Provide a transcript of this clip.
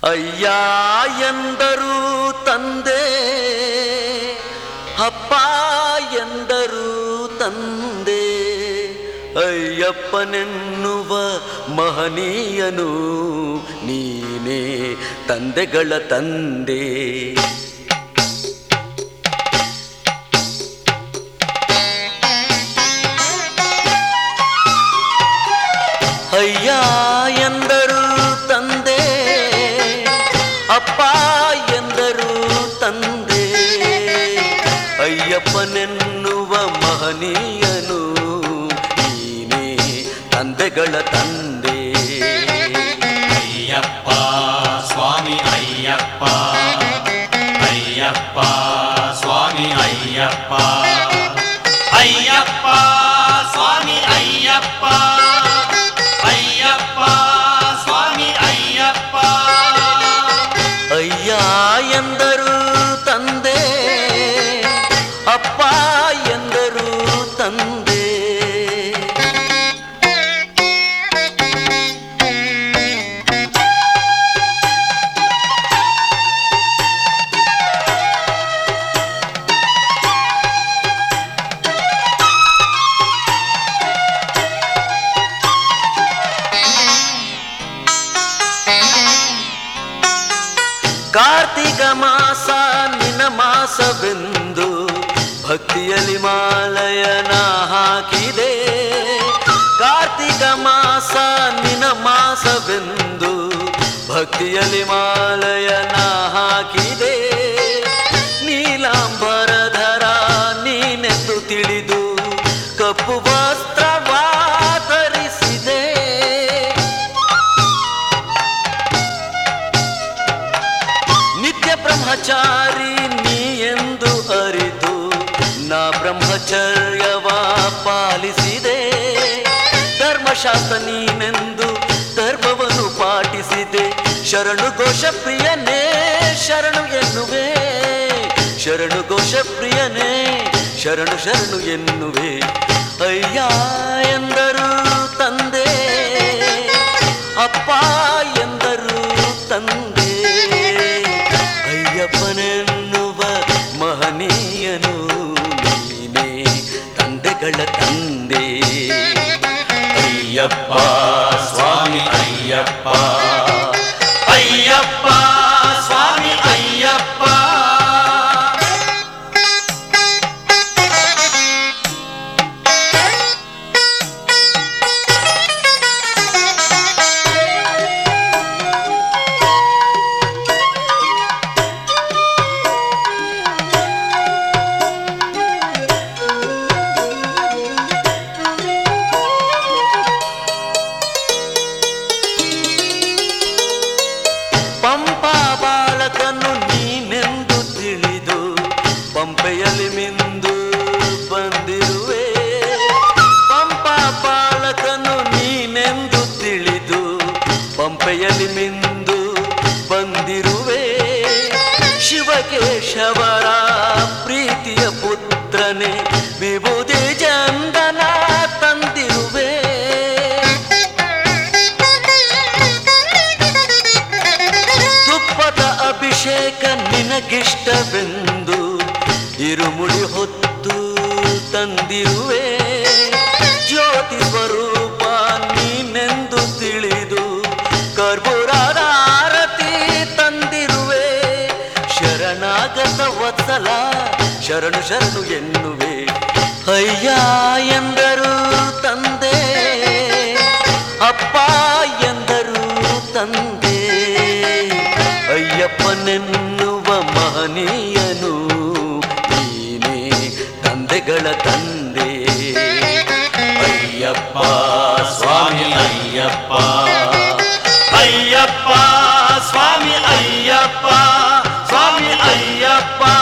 ಅಯ್ಯ ಎಂದರು ತಂದೆ ಅಪ್ಪ ಎಂದರು ತಂದೆ ಅಯ್ಯಪ್ಪನೆನ್ನುವ ಮಹನೀಯನು ನೀನೇ ತಂದೆಗಳ ತಂದೆ ಅಯ್ಯ ಎಂದರು ತಂದೆ ಅಪ್ಪ ಎಂದರು ತಂದೆ ಅಯ್ಯಪ್ಪನೆನ್ನುವ ಮಹನೀಯನು ನೀನೇ ತಂದೆಗಳ ತಂದೆ ಅಯ್ಯಪ್ಪ ಸ್ವಾಮಿ ಅಯ್ಯಪ್ಪ ಅಯ್ಯಪ್ಪ ಸ್ವಾಮಿ ಅಯ್ಯಪ್ಪ ಅಯ್ಯಪ್ಪ ಸ್ವಾಮಿ ಅಯ್ಯಪ್ಪ ಅಯ್ಯಪ್ಪ ಸ್ವಾಮಿ ಅಯ್ಯಪ್ಪ ಅಯ್ಯ ಎಂದರು ತಂದೆ ಅಪ್ಪ ಎಂದರು ತಂದೆ ಕಾರ್ತಿಕ ಮಾಸ ನಿನ ಮಾಸವೆಂದು ಭಕ್ತಿಯಲ್ಲಿ ಮಾಲಯನ ಹಾಕಿದೆ ಕಾರ್ತಿಕ ಮಾಸ ನಿನ ಮಾಸವೆಂದು ಭಕ್ತಿಯಲ್ಲಿ ಮಾಲಯನ ಹಾಕಿದೆ ನೀಲಾಂಬರಧರ ನೀನೆಂದು ತಿಳಿದು ಕಪ್ಪು ವಸ್ತ್ರವಾ ಧರಿಸಿದೆ ನಿತ್ಯ ಬ್ರಹ್ಮಚಾರಿ ನೀ ಎಂದು ಅರಿತು ನಾ ಬ್ರಹ್ಮಚರ್ಯವ ಪಾಲಿಸಿದೆ ಧರ್ಮಶಾಸ್ತ್ರ ನೀನೆಂದು ಧರ್ಮವನ್ನು ಪಾಟಿಸಿದೆ ಶರಣು ಘೋಷ ಪ್ರಿಯನೇ ಶರಣು ಎನ್ನುವೆ ಶರಣು ಘೋಷ ಪ್ರಿಯನೇ ಶರಣು ಶರಣು ಎನ್ನುವೆ ಅಯ್ಯ ಎಂದರು ತಂದೆ ಅಪ್ಪ ಎಂದರು ತಂದೆ ಅಯ್ಯಪ್ಪನೆನ್ನುವ ಮಹನೀಯನು ನೀನೇ ತಂದೆಗಳ ತಂದೆ ಅಯ್ಯಪ್ಪ ಸ್ವಾಮಿ ಅಯ್ಯಪ್ಪ ಅಯ್ಯಪ್ಪ ಸ್ವಾಮಿ ಅಯ್ಯಪ್ಪ ಪಂಪ ಬಾಲಕನು ನೀನೆಂದು ತಿಳಿದು ಪಂಪೆಯಲ್ಲಿ ಮಿಂದು ಬಂದಿರುವೆ ಪಂಪ ಬಾಲಕನು ನೀನೆಂದು ತಿಳಿದು ಪಂಪೆಯಲ್ಲಿ ಮಿಂದು ಬಂದಿರುವೆ ಶಿವಕೇಶವರ ಪ್ರೀತಿಯ ಪುತ್ರನೇ ವಿಭೂತಿ ಚಂದನ ತಂದಿರುವೆ ತುಪ್ಪದ ಅಭಿಷೇಕ ನಿನಗಿಷ್ಟವೆಂದು ಇರುಮುಡಿ ಹೊತ್ತು ತಂದಿರುವೆ ಜ್ಯೋತಿ ಸ್ವರೂಪ ನೀನೆಂದು ತಿಳಿದು ಕರ್ಪೂರದ ಆರತಿ ತಂದಿರುವೆ ಶರಣಾಗತ ವತ್ಸಲ ಶರಣು ಶರಣು ಎನ್ನುವೆ ಅಯ್ಯ ಎಂದರು ತಂದೆ ಅಪ್ಪ ಎಂದರು ತಂದೆ ಅಯ್ಯಪ್ಪನೆನ್ನುವ ಮಹನೀಯನು ನೀನೇ ತಂದೆಗಳ ತಂದೆ ಅಯ್ಯಪ್ಪ ಸ್ವಾಮಿ ಅಯ್ಯಪ್ಪ ಅಯ್ಯಪ್ಪ ಸ್ವಾಮಿ ಅಯ್ಯಪ್ಪ ಸ್ವಾಮಿ ಅಯ್ಯಪ್ಪ